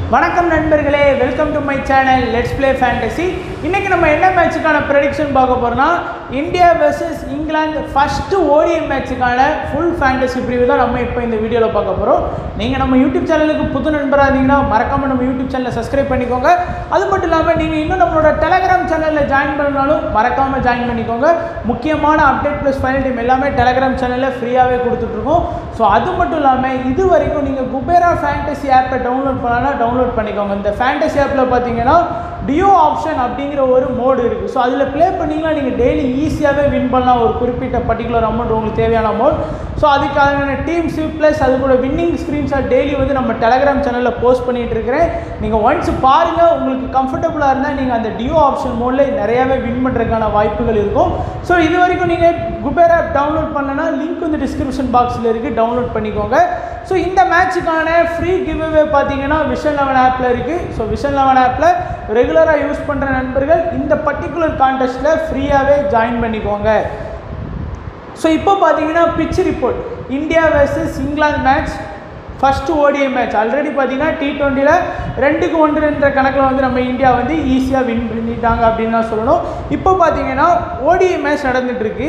வணக்கம் நண்பர்களே welcome to my channel let's play fantasy இன்னைக்கு நம்ம என்ன மேட்சுக்கான ப்ரெடிக்ஷன் பார்க்க போறோம்னா India versus England first ODI மேட்சுக்கான ஃபுல் ஃபேண்டசி ப்ரிவ்யூ தான் நம்ம இப்போ இந்த வீடியோவில் பார்க்க போகிறோம் நீங்கள் நம்ம யூடியூப் சேனலுக்கு புது நண்பராக இருந்தீங்கன்னா மறக்காமல் நம்ம யூடியூப் சேனலை சப்ஸ்கிரைப் பண்ணிக்கோங்க அது மட்டும் இல்லாமல் நீங்கள் இன்னும் நம்மளோட டெலகிராம் சேனலில் ஜாயின் பண்ணனாலும் மறக்காமல் ஜாயின் பண்ணிக்கோங்க முக்கியமான அப்டேட் ப்ளஸ் ஃபைனல் டீம் எல்லாமே டெலகிராம் சேனலில் ஃப்ரீயாகவே கொடுத்துட்ருக்கோம் ஸோ அது மட்டும் இல்லாமல் இது வரைக்கும் நீங்கள் குபேரா ஃபேண்டசி ஆப்பை டவுன்லோட் பண்ணலாம் டவுன்லோட் பண்ணிக்கோங்க இந்த ஃபேண்டசி ஆப்பில் பார்த்தீங்கன்னா டியோ ஆப்ஷன் அப்படிங்கிற ஒரு மோடு இருக்குது ஸோ அதில் ப்ளே பண்ணிங்கன்னா நீங்கள் டெய்லி ஈஸியாகவே வின் பண்ணலாம் ஒரு குறிப்பிட்ட பர்டிகுலர் அமௌண்ட் உங்களுக்கு தேவையான அமௌண்ட் ஸோ அதுக்கான டீம்ஸு ப்ளஸ் அது கூட வின்னிங் ஸ்க்ரீன்ஷாட் டெய்லி வந்து நம்ம டெலகிராம் சேனலில் போஸ்ட் பண்ணிகிட்டு இருக்கிறேன் நீங்கள் ஒன்ஸ் பாருங்கள் உங்களுக்கு கம்ஃபர்டபுளாக இருந்தால் நீங்கள் அந்த டியோ ஆப்ஷன் மோடில் நிறையாவே வின் பண்ணுறதுக்கான வாய்ப்புகள் இருக்கும் ஸோ இது வரைக்கும் நீங்கள் குபேர் ஆப் டவுன்லோட் பண்ணனா லிங்க் வந்து டிஸ்கிரிப்ஷன் பாக்ஸில் இருக்குது டவுன்லோட் பண்ணிக்கோங்க ஸோ இந்த மேட்சுக்கான ஃப்ரீ கிவ்அவே பார்த்தீங்கன்னா விஷன் லெவன் ஆப்பில் இருக்குது ஸோ விஷன் லெவன் ஆப்பில் ரெகுலராக யூஸ் பண்ணுற நண்பர்கள் இந்த பர்டிகுலர் கான்டெஸ்ட்டில் ஃப்ரீயாகவே ஜாயின் பண்ணிக்கோங்க ஸோ இப்போ பார்த்தீங்கன்னா pitch report India versus England match first ODI match already பார்த்தீங்கன்னா டி டுவெண்ட்டியில் ரெண்டுக்கு ஒன்றுன்ற கணக்கில் வந்து நம்ம இந்தியா வந்து ஈஸியாக வின் பண்ணிட்டாங்க அப்படின்னு தான் சொல்லணும் இப்போ பார்த்தீங்கன்னா ஓடிஐ மேட்ச் நடந்துகிட்ருக்கு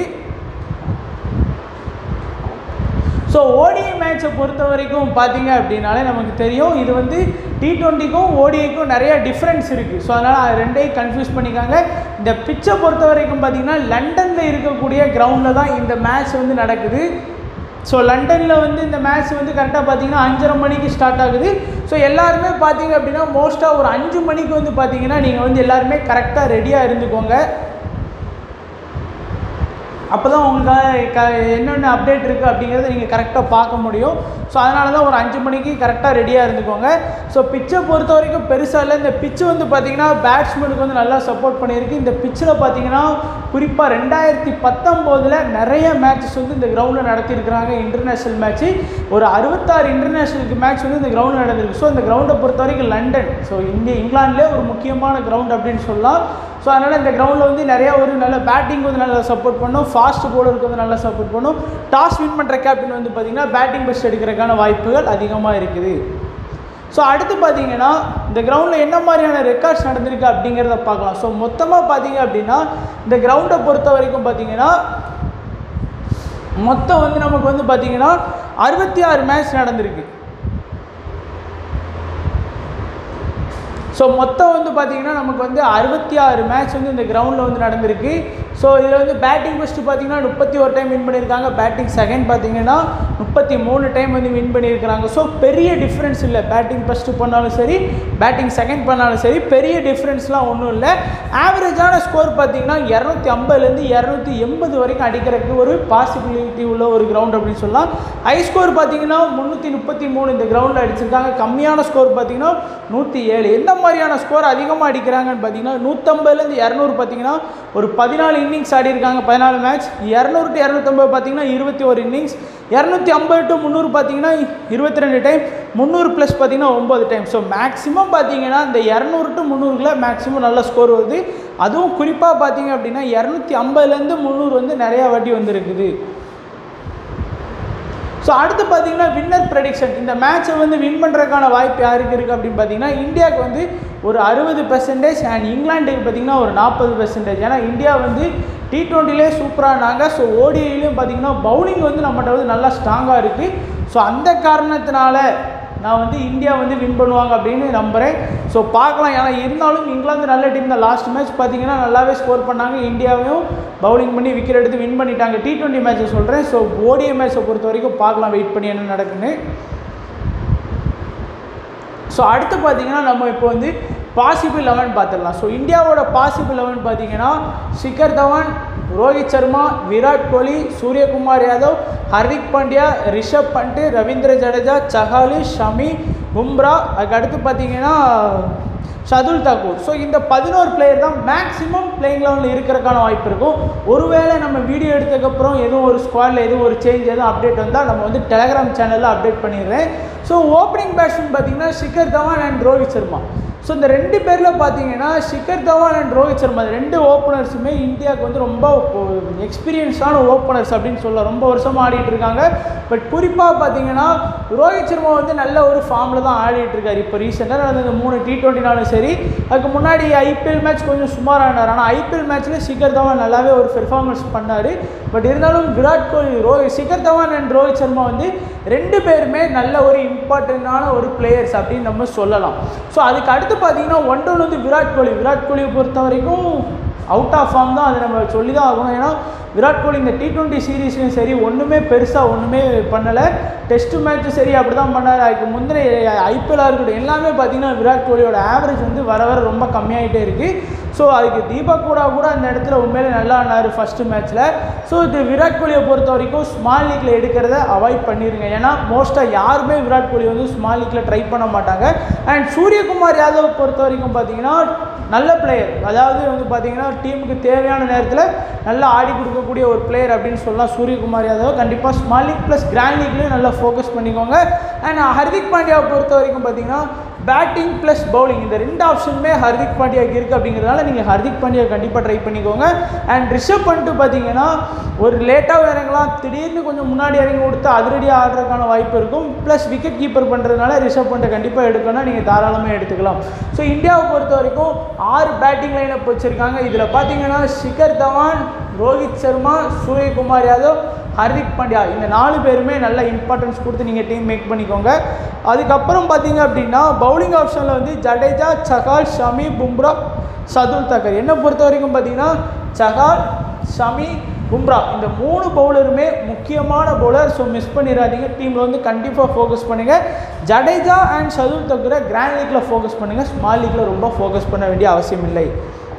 ஸோ ஓடிஐ மேட்சை பொறுத்த வரைக்கும் பார்த்தீங்க அப்படின்னாலே நமக்கு தெரியும் இது வந்து டி டுவெண்ட்டிக்கும் ஓடிஐக்கும் நிறைய டிஃப்ரென்ஸ் இருக்குது ஸோ அதனால் அது ரெண்டையும் கன்ஃபியூஸ் பண்ணிக்காங்க இந்த பிச்சை பொறுத்த வரைக்கும் பார்த்தீங்கன்னா லண்டனில் இருக்கக்கூடிய கிரவுண்டில் தான் இந்த மேட்ச் வந்து நடக்குது ஸோ லண்டனில் வந்து இந்த மேட்ச் வந்து கரெக்டாக பார்த்தீங்கன்னா அஞ்சரை மணிக்கு ஸ்டார்ட் ஆகுது ஸோ எல்லாருமே பார்த்தீங்க அப்படின்னா மோஸ்ட்டாக ஒரு அஞ்சு மணிக்கு வந்து பார்த்தீங்கன்னா நீங்கள் வந்து எல்லாருமே கரெக்டாக ரெடியாக இருந்துக்கோங்க அப்போ தான் உங்களுக்கு க என்னென்ன அப்டேட் இருக்குது அப்படிங்கிறத நீங்கள் கரெக்டாக பார்க்க முடியும் ஸோ அதனால தான் ஒரு அஞ்சு மணிக்கு கரெக்டாக ரெடியாக இருந்துக்கோங்க ஸோ பிச்சை பொறுத்த வரைக்கும் பெருசாக இல்லை இந்த பிச்சு வந்து பார்த்திங்கன்னா பேட்ஸ்மேனுக்கு வந்து நல்லா சப்போர்ட் பண்ணியிருக்கு இந்த பிச்சில் பார்த்தீங்கன்னா குறிப்பாக ரெண்டாயிரத்தி பத்தொம்போதில் நிறைய மேட்சஸ் வந்து இந்த கிரவுண்டில் நடத்தியிருக்கிறாங்க இன்டர்நேஷ்னல் மேட்ச்சு ஒரு அறுபத்தாறு இன்டர்நேஷ்னலுக்கு மேட்ச் வந்து இந்த கிரவுண்டில் நடந்திருக்கு ஸோ இந்த கிரவுண்டை பொறுத்த வரைக்கும் லண்டன் ஸோ இந்திய இங்கிலாந்துலேயே ஒரு முக்கியமான கிரவுண்ட் அப்படின்னு சொல்லலாம் ஸோ அதனால் இந்த கிரவுண்டில் வந்து நிறையா ஒரு நல்ல பேட்டிங் வந்து நல்லா சப்போர்ட் பண்ணும் ஃபாஸ்ட் போலருக்கு வந்து நல்லா சப்போர்ட் பண்ணும் டாஸ் வின் பண்ணுற கேப்டன் வந்து பார்த்திங்கன்னா பேட்டிங் பெஸ்ட் எடுக்கிறதுக்கான வாய்ப்புகள் அதிகமாக இருக்குது ஸோ அடுத்து பார்த்தீங்கன்னா இந்த கிரவுண்டில் என்ன மாதிரியான ரெக்கார்ட்ஸ் நடந்திருக்கு அப்படிங்கிறத பார்க்கலாம் ஸோ மொத்தமாக பார்த்தீங்க அப்படின்னா இந்த கிரவுண்டை பொறுத்த வரைக்கும் பார்த்தீங்கன்னா மொத்தம் வந்து நமக்கு வந்து பார்த்தீங்கன்னா அறுபத்தி ஆறு மேட்ச் நடந்திருக்கு ஸோ மொத்தம் வந்து பார்த்திங்கன்னா நமக்கு வந்து அறுபத்தி ஆறு மேட்ச் வந்து இந்த கிரவுண்டில் வந்து நடந்திருக்கு ஸோ இதில் வந்து பேட்டிங் ஃபஸ்ட்டு பார்த்தீங்கன்னா முப்பத்தி ஒரு டைம் வின் பண்ணியிருக்காங்க பேட்டிங் செகண்ட் பார்த்தீங்கன்னா முப்பத்தி மூணு டைம் வந்து வின் பண்ணியிருக்கிறாங்க ஸோ பெரிய டிஃப்ரென்ஸ் இல்லை பேட்டிங் ஃபஸ்ட்டு பண்ணாலும் சரி பேட்டிங் செகண்ட் பண்ணாலும் சரி பெரிய டிஃப்ரென்ஸ்லாம் ஒன்றும் இல்லை ஆவரேஜான ஸ்கோர் பார்த்தீங்கன்னா இரநூத்தி ஐம்பதுலேருந்து இரநூத்தி எண்பது வரைக்கும் அடிக்கிறதுக்கு ஒரு பாசிபிலிட்டி உள்ள ஒரு கிரவுண்ட் அப்படின்னு சொல்லலாம் ஹை ஸ்கோர் பார்த்தீங்கன்னா முந்நூற்றி முப்பத்தி மூணு இந்த கிரவுண்டில் அடிச்சிருக்காங்க கம்மியான ஸ்கோர் பார்த்தீங்கன்னா நூற்றி ஏழு எந்த மாதிரியான ஸ்கோர் அதிகமாக அடிக்கிறாங்கன்னு பார்த்தீங்கன்னா நூற்றம்பதுலேருந்து இரநூறு பார்த்தீங்கன்னா ஒரு பதினாலு இன்னிங்ஸ் ஆடி இருக்காங்க பதினாலு மேட்ச் இரநூறு டு இரநூத்தம்பது பார்த்தீங்கன்னா இருபத்தி ஒரு இன்னிங்ஸ் இரநூத்தி ஐம்பது டு முந்நூறு பார்த்தீங்கன்னா இருபத்தி ரெண்டு டைம் முந்நூறு ப்ளஸ் பார்த்தீங்கன்னா ஒம்பது டைம் ஸோ மேக்ஸிமம் பார்த்தீங்கன்னா இந்த இரநூறு டு முந்நூறுக்குள்ள மேக்ஸிமம் நல்ல ஸ்கோர் வருது அதுவும் குறிப்பாக பார்த்தீங்க அப்படின்னா இரநூத்தி ஐம்பதுலேருந்து முந்நூறு வந்து நிறையா வாட்டி வந்துருக்குது ஸோ அடுத்து பார்த்தீங்கன்னா வின்னர் ப்ரெடிக்ஷன் இந்த மேட்ச்சை வந்து வின் பண்ணுறதுக்கான வாய்ப்பு யாருக்கு இருக்குது அப்படின்னு பார்த்தீங்கன்னா இந்தியாவுக்கு வந்து ஒரு அறுபது பெர்சன்டேஜ் அண்ட் இங்கிலாந்துக்கு பார்த்தீங்கன்னா ஒரு நாற்பது பெர்சன்டேஜ் ஏன்னா இந்தியா வந்து டி ட்வெண்ட்டிலே சூப்பரானாங்க ஸோ ஓடிஐலையும் பார்த்தீங்கன்னா பவுலிங் வந்து நம்மகிட்ட வந்து நல்லா ஸ்ட்ராங்காக இருக்குது ஸோ அந்த காரணத்தினால நான் வந்து இந்தியா வந்து வின் பண்ணுவாங்க அப்படின்னு நம்புகிறேன் ஸோ பார்க்கலாம் ஏன்னா இருந்தாலும் இங்கிலாந்து நல்ல டீம் தான் லாஸ்ட் மேட்ச் பார்த்தீங்கன்னா நல்லாவே ஸ்கோர் பண்ணாங்க இந்தியாவையும் பவுலிங் பண்ணி விக்கெட் எடுத்து வின் பண்ணிட்டாங்க டி ட்வெண்ட்டி மேட்ச்சை சொல்கிறேன் ஸோ ஓடிஐ மேட்ச்சை பொறுத்த வரைக்கும் பார்க்கலாம் வெயிட் பண்ணி என்ன நடக்குன்னு ஸோ அடுத்து பார்த்தீங்கன்னா நம்ம இப்போ வந்து பாசிபிள் லெவன் பார்த்துடலாம் ஸோ இந்தியாவோட பாசிபிள் லெவன் பார்த்தீங்கன்னா ஷிகர் தவான் ரோஹித் சர்மா விராட் கோலி சூரியகுமார் யாதவ் ஹர்திக் பாண்டியா ரிஷப் பண்ட் ரவீந்திர ஜடேஜா சஹாலு ஷமி பும்ரா அதுக்கு அடுத்து பார்த்தீங்கன்னா ஷதுல் தாக்கூர் ஸோ இந்த பதினோரு பிளேயர் தான் மேக்ஸிமம் பிளேயிங் லெவலில் இருக்கிறதுக்கான வாய்ப்பு இருக்கும் ஒருவேளை நம்ம வீடியோ எடுத்ததுக்கப்புறம் எதுவும் ஒரு ஸ்குவாடில் எதுவும் ஒரு சேஞ்ச் எதுவும் அப்டேட் வந்தால் நம்ம வந்து டெலகிராம் சேனலில் அப்டேட் பண்ணிடுறேன் ஸோ ஓப்பனிங் பேட்ஸ்மேன் பார்த்தீங்கன்னா ஷிகர் தவான் அண்ட் ரோஹித் சர்மா ஸோ இந்த ரெண்டு பேரில் பார்த்தீங்கன்னா ஷிகர் தவான் அண்ட் ரோஹித் சர்மா இந்த ரெண்டு ஓப்பனர்ஸுமே இந்தியாவுக்கு வந்து ரொம்ப எக்ஸ்பீரியன்ஸான ஓப்பனர்ஸ் அப்படின்னு சொல்லலாம் ரொம்ப வருஷமாக ஆடிட்டு இருக்காங்க பட் குறிப்பாக பார்த்தீங்கன்னா ரோஹித் சர்மா வந்து நல்ல ஒரு ஃபார்மில் தான் ஆடிட்டு இருக்காரு இப்போ ரீசெண்டாக நடந்த இந்த மூணு டி டுவெண்ட்டினாலும் சரி அதுக்கு முன்னாடி ஐபிஎல் மேட்ச் கொஞ்சம் சுமாராக ஆனார் ஆனால் ஐபிஎல் மேட்ச்சில் ஷிகர் தவான் நல்லாவே ஒரு பெர்ஃபார்மன்ஸ் பண்ணார் பட் இருந்தாலும் விராட் கோலி ரோஹித் ஷிகர் தவான் அண்ட் ரோஹித் சர்மா வந்து ரெண்டு பேருமே நல்ல ஒரு இம்பார்ட்டண்ட்டான ஒரு பிளேயர்ஸ் அப்படின்னு நம்ம சொல்லலாம் ஸோ அதுக்கு அடுத்து பார்த்தீங்கன்னா ஒன் டவுன் வந்து விராட் கோலி விராட் கோலியை பொறுத்த வரைக்கும் அவுட் ஆஃப் ஃபார்ம் தான் அதை நம்ம சொல்லி தான் ஆகணும் ஏன்னா விராட் கோலி இந்த டி டுவெண்ட்டி சீரீஸ்லையும் சரி ஒன்றுமே பெருசாக ஒன்றுமே பண்ணலை டெஸ்ட் மேட்ச்சும் சரி அப்படி தான் பண்ணார் அதுக்கு முந்தின ஐபிஎல்லாக இருக்கட்டும் எல்லாமே பார்த்தீங்கன்னா விராட் கோலியோட ஆவரேஜ் வந்து வர வர ரொம்ப கம்மியாகிட்டே இருக்குது ஸோ அதுக்கு தீபக் கூட கூட அந்த இடத்துல உண்மையிலே நல்லா ஆனார் ஃபஸ்ட்டு மேட்ச்சில் ஸோ இது விராட் கோலியை பொறுத்த வரைக்கும் ஸ்மால் லீக்கில் எடுக்கிறத அவாய்ட் பண்ணிடுங்க ஏன்னா மோஸ்ட்டாக யாருமே விராட் கோலி வந்து ஸ்மால் லீக்கில் ட்ரை பண்ண மாட்டாங்க அண்ட் சூரியகுமார் யாதவ் பொறுத்த வரைக்கும் பார்த்தீங்கன்னா நல்ல பிளேயர் அதாவது வந்து பார்த்தீங்கன்னா டீமுக்கு தேவையான நேரத்தில் நல்லா ஆடி கொடுக்கக்கூடிய ஒரு பிளேயர் அப்படின்னு சொல்லலாம் சூரியகுமார் யாதவ் கண்டிப்பாக ஸ்மால் லீக் ப்ளஸ் கிராண்ட் லீக்லேயும் நல்லா ஃபோக்கஸ் பண்ணிக்கோங்க அண்ட் ஹர்திக் பாண்டியாவை பொறுத்த வரைக்கும் பார்த்தீங்கன்னா பேட்டிங் ப்ளஸ் பவுலிங் இந்த ரெண்டு ஆப்ஷனுமே ஹர்திக் பாண்டியாவுக்கு இருக்குது அப்படிங்கிறதுனால நீங்கள் ஹர்திக் பாண்டியா கண்டிப்பாக ட்ரை பண்ணிக்கோங்க அண்ட் ரிஷப் பண்ணிட்டு பார்த்தீங்கன்னா ஒரு லேட்டாக இறங்கலாம் திடீர்னு கொஞ்சம் முன்னாடி இறங்கி கொடுத்து அதிரடியாக ஆடுறதுக்கான வாய்ப்பு இருக்கும் ப்ளஸ் விக்கெட் கீப்பர் பண்ணுறதுனால ரிஷப் பண்ணிட்டு கண்டிப்பாக எடுக்கணும்னா நீங்கள் தாராளமாக எடுத்துக்கலாம் ஸோ இந்தியாவை பொறுத்த வரைக்கும் ஆறு பேட்டிங் லைனப் வச்சுருக்காங்க இதில் பார்த்தீங்கன்னா ஷிகர் தவான் ரோஹித் சர்மா சூரியகுமார் யாதவ் ஹர்திக் பாண்டியா இந்த நாலு பேருமே நல்ல இம்பார்ட்டன்ஸ் கொடுத்து நீங்கள் டீம் மேக் பண்ணிக்கோங்க அதுக்கப்புறம் பார்த்தீங்க அப்படின்னா பவுலிங் ஆப்ஷனில் வந்து ஜடேஜா சகால் ஷமி பும்ரா சதுல் தக்கர் என்னை பொறுத்த வரைக்கும் பார்த்தீங்கன்னா சகால் ஷமி பும்ரா இந்த மூணு பவுலருமே முக்கியமான பவுலர் ஸோ மிஸ் பண்ணிடாதீங்க டீமில் வந்து கண்டிப்பாக ஃபோக்கஸ் பண்ணுங்கள் ஜடேஜா அண்ட் சதுல் தக்கரை கிராண்ட் லீக்கில் ஃபோக்கஸ் பண்ணுங்கள் ஸ்மால் லீக்கில் ரொம்ப ஃபோக்கஸ் பண்ண வேண்டிய அவசியம் இல்லை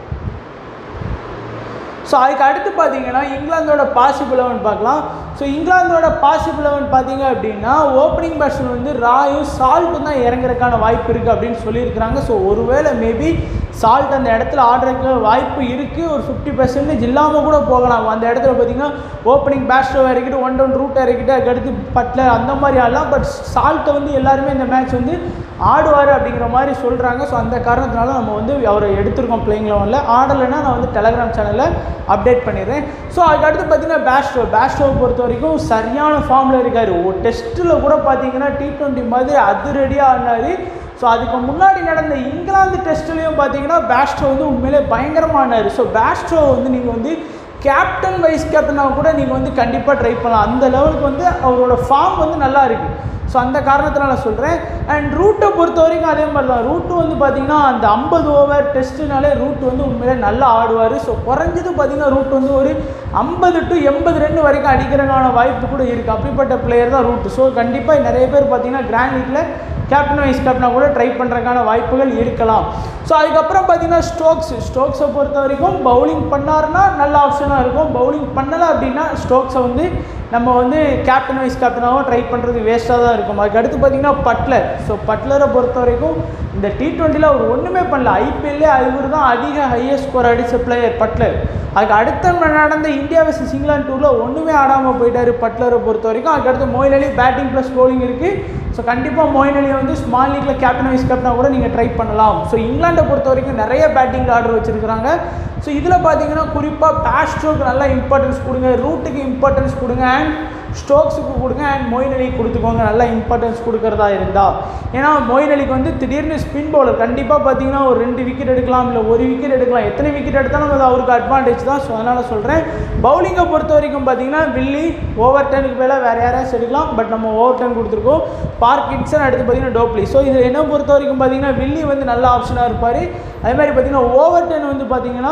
ஸோ அதுக்கு அடுத்து பார்த்தீங்கன்னா இங்கிலாந்தோட பாசிபிள் லெவன் பார்க்கலாம் ஸோ இங்கிலாந்தோட பாசிபிள் லெவன் பார்த்தீங்க அப்படின்னா ஓப்பனிங் பேட்ஸ்மேன் வந்து ராயும் சால்ட்டும் தான் இறங்குறதுக்கான வாய்ப்பு இருக்குது அப்படின்னு சொல்லியிருக்கிறாங்க ஸோ ஒருவேளை மேபி சால்ட் அந்த இடத்துல ஆடுறதுக்கு வாய்ப்பு இருக்குது ஒரு ஃபிஃப்டி பர்சன்டேஜ் இல்லாமல் கூட போகலாம் அந்த இடத்துல பார்த்தீங்கன்னா ஓப்பனிங் பேட்ஸ்டோ இறக்கிட்டு ஒன் டவுன் ரூட் இறக்கிட்டு அதுக்கடுத்து பட்லர் அந்த மாதிரி ஆடலாம் பட் சால்ட்டை வந்து எல்லாருமே இந்த மேட்ச் வந்து ஆடுவார் அப்படிங்கிற மாதிரி சொல்கிறாங்க ஸோ அந்த காரணத்தினால நம்ம வந்து அவரை எடுத்திருக்கோம் பிளேயிங் லெவனில் ஆடலைன்னா நான் வந்து டெலகிராம் சேனலில் அப்டேட் பண்ணிடுறேன் ஸோ அதுக்கடுத்து பார்த்தீங்கன்னா பேஸ்டோ பேஸ்டோவை பொறுத்த வரைக்கும் சரியான ஃபார்மில் இருக்கார் ஒரு டெஸ்ட்டில் கூட பார்த்தீங்கன்னா டி ட்வெண்ட்டி மாதிரி அதிரடியாக ஆடினார் ஸோ அதுக்கு முன்னாடி நடந்த இங்கிலாந்து டெஸ்ட்லேயும் பார்த்தீங்கன்னா பேஸ்டோ வந்து உண்மையிலே பயங்கரமானார் ஸோ பேஸ்டோ வந்து நீங்கள் வந்து கேப்டன் வைஸ் கேப்டனாக கூட நீங்கள் வந்து கண்டிப்பாக ட்ரை பண்ணலாம் அந்த லெவலுக்கு வந்து அவரோட ஃபார்ம் வந்து நல்லா இருக்குது ஸோ அந்த காரணத்தினால சொல்கிறேன் அண்ட் ரூட்டை பொறுத்த வரைக்கும் அதே மாதிரி தான் ரூட்டு வந்து பார்த்தீங்கன்னா அந்த ஐம்பது ஓவர் டெஸ்ட்டுனாலே ரூட் வந்து உண்மையிலே நல்லா ஆடுவார் ஸோ குறைஞ்சது பார்த்தீங்கன்னா ரூட் வந்து ஒரு ஐம்பது டு எண்பது ரன் வரைக்கும் அடிக்கிறதுக்கான வாய்ப்பு கூட இருக்குது அப்படிப்பட்ட பிளேயர் தான் ரூட் ஸோ கண்டிப்பாக நிறைய பேர் பார்த்தீங்கன்னா கிராண்ட் லீக்கில் கேப்டன் வைஸ் கேப்டனாக கூட ட்ரை பண்ணுறதுக்கான வாய்ப்புகள் இருக்கலாம் ஸோ அதுக்கப்புறம் பார்த்தீங்கன்னா ஸ்டோக்ஸ் ஸ்டோக்ஸை பொறுத்த வரைக்கும் பவுலிங் பண்ணாருன்னா நல்ல ஆப்ஷனாக இருக்கும் பவுலிங் பண்ணலை அப்படின்னா ஸ்டோக்ஸை வந்து நம்ம வந்து கேப்டன் வைஸ் கேப்டனாகவும் ட்ரை பண்ணுறது வேஸ்ட்டாக தான் இருக்கும் அதுக்கு அடுத்து பார்த்தீங்கன்னா பட்லர் ஸோ பட்லரை பொறுத்த வரைக்கும் இந்த டி ட்வெண்ட்டியில் அவர் ஒன்றுமே பண்ணல ஐபிஎல்லே இவர் தான் அதிக ஹையஸ்ட் ஸ்கோர் அடித்த பிளேயர் பட்லர் அதுக்கு அடுத்த நடந்த இந்தியா வர்சஸ் இங்கிலாந்து டூரில் ஒன்றுமே ஆடாமல் போயிட்டார் பட்லரை பொறுத்த வரைக்கும் அதுக்கடுத்து Moeen Ali batting plus bowling இருக்குது ஸோ கண்டிப்பாக மொயின் அலியை வந்து ஸ்மால் லீக்கில் கேப்டன் வைஸ் கேப்டனாக கூட நீங்கள் ட்ரை பண்ணலாம் ஸோ இங்கிலாண்டை பொறுத்த வரைக்கும் நிறைய பேட்டிங் ஆர்டர் வச்சுருக்காங்க ஸோ இதில் பார்த்தீங்கன்னா குறிப்பாக பேஸ்ட்ரோக்கு நல்லா இம்பார்ட்டன்ஸ் கொடுங்க ரூட்டுக்கு இம்பார்ட்டன்ஸ் கொடுங்க அண்ட் ஸ்டோக்ஸுக்கு கொடுங்க அண்ட் மொயின் அலிக்கு கொடுத்துக்கோங்க நல்லா இம்பார்ட்டன்ஸ் கொடுக்குறதா இருந்தால் ஏன்னா மொயின் அலிக்கு வந்து திடீர்னு ஸ்பின் பவுலர் கண்டிப்பாக பார்த்தீங்கன்னா ஒரு ரெண்டு விக்கெட் எடுக்கலாம் இல்லை ஒரு விக்கெட் எடுக்கலாம் எத்தனை விக்கெட் எடுத்தாலும் அது அவருக்கு அட்வான்டேஜ் தான் ஸோ அதனால் சொல்கிறேன் பவுலிங்கை பொறுத்த வரைக்கும் பார்த்தீங்கன்னா வில்லி ஓவர் டெனுக்கு மேலே வேறு யாராச்சும் எடுக்கலாம் பட் நம்ம ஓவர் டென் கொடுத்துருக்கோம் பார்க்கின்சன் அடுத்து பார்த்தீங்கன்னா டோப்லி ஸோ இது என்ன பொறுத்த வரைக்கும் பார்த்தீங்கன்னா வில்லி வந்து நல்ல ஆப்ஷனாக இருப்பார் அதே மாதிரி பார்த்தீங்கன்னா ஓவர் டென் வந்து பார்த்தீங்கன்னா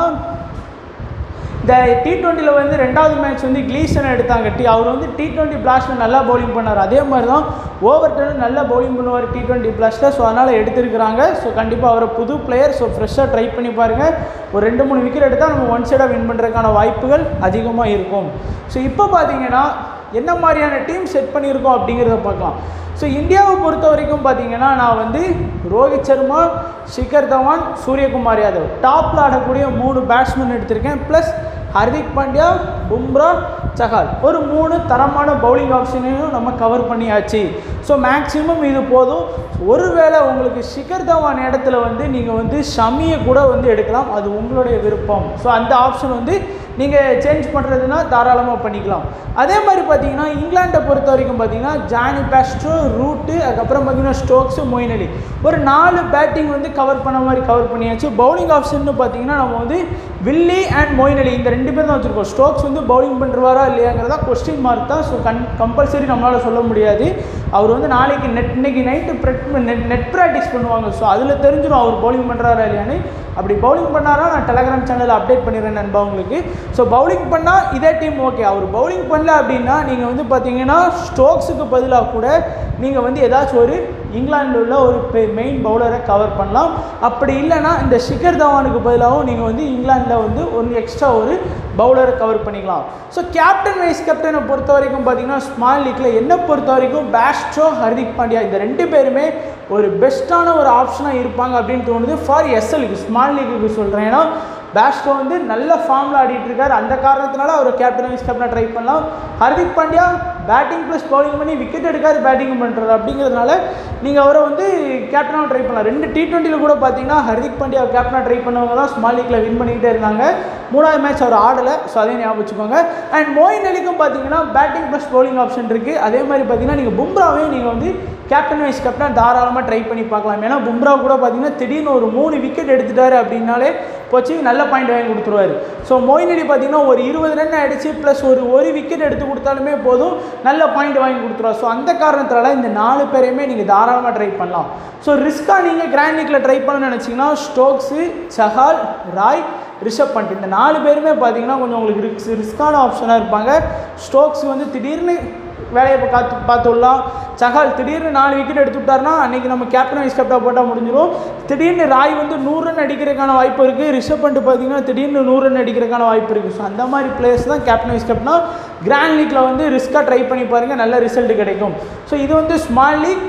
இந்த டி டுவெண்ட்டியில் வந்து ரெண்டாவது மேட்ச் வந்து கிளீசன் எடுத்தாங்க டி அவர் வந்து டி டுவெண்ட்டி பிளாஸ்ட்டில் நல்லா பவுலிங் பண்ணார் அதே மாதிரி தான் ஓவர் டென் நல்லா பவுலிங் பண்ணுவார் டி டுவெண்ட்டி பிளாஸ்ட்டில் ஸோ அதனால் எடுத்திருக்கிறாங்க ஸோ கண்டிப்பாக அவரை புது பிளேயர் ஸோ ஃப்ரெஷ்ஷாக ட்ரை பண்ணி பாருங்கள் ஒரு ரெண்டு மூணு விக்கெட் எடுத்தால் நம்ம ஒன் சைடாக வின் பண்ணுறதுக்கான வாய்ப்புகள் அதிகமாக இருக்கும் ஸோ இப்போ பார்த்தீங்கன்னா என்ன மாதிரியான டீம் செட் பண்ணியிருக்கோம் அப்படிங்கிறத பார்க்கலாம் ஸோ இந்தியாவை பொறுத்த வரைக்கும் பார்த்தீங்கன்னா நான் வந்து ரோஹித் சர்மா ஷிகர் தவான் சூரியகுமார் யாதவ் டாப்பில் ஆடக்கூடிய மூணு பேட்ஸ்மேன் எடுத்திருக்கேன் ப்ளஸ் ஹர்திக் பாண்டியா பும்ரா சஹால் ஒரு மூணு தரமான பவுலிங் ஆப்ஷனையும் நம்ம கவர் பண்ணியாச்சு ஸோ மேக்ஸிமம் இது போதும் ஒருவேளை உங்களுக்கு ஷிகர் தவான் இடத்துல வந்து நீங்கள் வந்து ஷமியை கூட வந்து எடுக்கலாம் அது உங்களுடைய விருப்பம் ஸோ அந்த ஆப்ஷன் வந்து நீங்கள் சேஞ்ச் பண்ணுறதுனா தாராளமாக பண்ணிக்கலாம் அதே மாதிரி பார்த்தீங்கன்னா இங்கிலாண்டை பொறுத்த வரைக்கும் பார்த்தீங்கன்னா ஜானி பேஸ்ட்ரோ ரூட்டு அதுக்கப்புறம் பார்த்தீங்கன்னா ஸ்டோக்ஸு மொயின் அலி ஒரு நாலு பேட்டிங் வந்து கவர் பண்ண மாதிரி கவர் பண்ணியாச்சு பவுலிங் ஆப்ஷன் பார்த்தீங்கன்னா நம்ம வந்து வில்லி அண்ட் மொயின் அலி இந்த ரெண்டு பேர் தான் வச்சுருக்கோம் ஸ்டோக்ஸ் வந்து பவுலிங் பண்ணுறாரா இல்லையாங்கிறதா கொஸ்டின் மார்க் தான் ஸோ கன் கம்பல்சரி நம்மளால் சொல்ல முடியாது அவர் வந்து நாளைக்கு நெட் இன்னைக்கு நைட்டு ப்ரெட் நெட் நெட் ப்ராக்டிஸ் பண்ணுவாங்க ஸோ அதில் தெரிஞ்சிடும் அவர் பவுலிங் பண்ணுறாரா இல்லையான்னு அப்படி பவுலிங் பண்ணாரா நான் டெலகிராம் சேனலில் அப்டேட் பண்ணிடுறேன் நண்பா உங்களுக்கு ஸோ பவுலிங் பண்ணால் இதே டீம் ஓகே அவர் பவுலிங் பண்ணல அப்படின்னா நீங்கள் வந்து பார்த்தீங்கன்னா ஸ்டோக்ஸுக்கு பதிலாக கூட நீங்கள் வந்து ஏதாச்சும் ஒரு இங்கிலாந்தில் உள்ள ஒரு மெயின் பவுலரை கவர் பண்ணலாம் அப்படி இல்லைன்னா இந்த ஷிகர் தவானுக்கு பதிலாகவும் நீங்கள் வந்து இங்கிலாந்தில் வந்து ஒரு எக்ஸ்ட்ரா ஒரு பவுலரை கவர் பண்ணிக்கலாம் ஸோ கேப்டன் வைஸ் கேப்டனை பொறுத்த வரைக்கும் பார்த்தீங்கன்னா ஸ்மால் லீக்கில் என்னை பொறுத்த வரைக்கும் பேஸ்ட்ரோ ஹர்திக் பாண்டியா இந்த ரெண்டு பேருமே ஒரு பெஸ்ட்டான ஒரு ஆப்ஷனாக இருப்பாங்க அப்படின்னு தோணுது ஃபார் எஸ்எலுக்கு ஸ்மால் லீக்குக்கு சொல்கிறேன் ஏன்னா பேஸ்டோ வந்து நல்ல ஃபார்மில் ஆடிட்டு இருக்காரு அந்த காரணத்தினால அவர் கேப்டன் வைஸ் கேப்டனாக ட்ரை பண்ணலாம் Hardik Pandya batting plus bowling பண்ணி விக்கெட் எடுக்காது பேட்டிங் பண்ணுறாரு அப்படிங்கிறதுனால நீங்கள் அவரை வந்து கேப்டனாக ட்ரை பண்ணலாம் ரெண்டு டி டுவெண்ட்டியில் கூட பார்த்தீங்கன்னா ஹர்திக் பாண்டியா கேப்டனாக ட்ரை பண்ணவங்க தான் ஸ்மால் லீக்கில் வின் பண்ணிக்கிட்டே இருந்தாங்க மூணாவது மேட்ச் அவர் ஆடலை ஸோ அதையும் ஞாபகம் வச்சுக்கோங்க அண்ட் மோயின் அலிக்கும் பார்த்தீங்கன்னா பேட்டிங் ப்ளஸ் பவுலிங் ஆப்ஷன் இருக்குது அதே மாதிரி பார்த்தீங்கன்னா நீங்கள் பும்ராவையும் நீங்கள் வந்து கேப்டன் வைஸ் கேப்டன் தாராளமாக ட்ரை பண்ணி பார்க்கலாம் ஏன்னா பும்ரா கூட பார்த்தீங்கன்னா திடீர்னு ஒரு மூணு விக்கெட் எடுத்துட்டாரு அப்படின்னாலே போச்சு நல்ல பாயிண்ட் வாங்கி கொடுத்துருவாரு ஸோ மொயின் அலி பார்த்தீங்கன்னா ஒரு இருபது ரன் அடிச்சு ப்ளஸ் ஒரு ஒரு விக்கெட் எடுத்து கொடுத்தாலுமே போதும் நல்ல பாயிண்ட் வாங்கி கொடுத்துருவார் ஸோ அந்த காரணத்தினால இந்த நாலு பேரையுமே நீங்கள் தாராளமாக ட்ரை பண்ணலாம் ஸோ ரிஸ்க்காக நீங்கள் கிராண்ட் லீக்கில் ட்ரை பண்ணணும்னு நினச்சிங்கன்னா ஸ்டோக்ஸு சஹால் ராய் ரிஷப் பண்ட் இந்த நாலு பேருமே பார்த்தீங்கன்னா கொஞ்சம் உங்களுக்கு ரிக்ஸ் ரிஸ்க்கான ஆப்ஷனாக இருப்பாங்க ஸ்டோக்ஸ் வந்து திடீர்னு வேலையை இப்போ காத்து பார்த்துடலாம் சஹால் திடீர்னு நாலு விக்கெட் எடுத்து விட்டார்னா அன்றைக்கி நம்ம கேப்டன் வைஸ் கேப்டாக போட்டால் முடிஞ்சிடும் திடீர்னு ராய் வந்து நூறு ரன் அடிக்கிறதுக்கான வாய்ப்பு இருக்குது ரிஷப் பண்ட் பார்த்தீங்கன்னா திடீர்னு நூறு ரன் அடிக்கிறதுக்கான வாய்ப்பு இருக்குது ஸோ அந்த மாதிரி பிளேயர்ஸ் தான் கேப்டன் வைஸ் கேப்டனா கிராண்ட் லீக்கில் வந்து ரிஸ்க்காக ட்ரை பண்ணி பாருங்கள் நல்ல ரிசல்ட் கிடைக்கும் ஸோ இது வந்து ஸ்மால் லீக்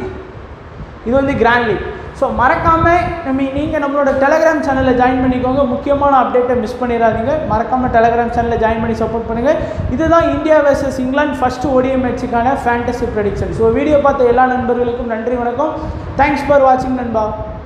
இது வந்து கிராண்ட் லீக் ஸோ மறக்காமல் நம்ம நீங்கள் நம்மளோட டெலகிராம் சேனலில் ஜாயின் பண்ணிக்கோங்க முக்கியமான அப்டேட்டை மிஸ் பண்ணிடாதீங்க மறக்காமல் டெலகிராம் சேனலில் ஜாயின் பண்ணி சப்போர்ட் பண்ணுங்கள் இதுதான் India versus England first ODI மேட்சுக்கான ஃபேண்டசி ப்ரெடிக்ஷன் ஸோ வீடியோ பார்த்த எல்லா நண்பர்களுக்கும் நன்றி வணக்கம் தேங்க்ஸ் ஃபார் வாட்சிங் நண்பா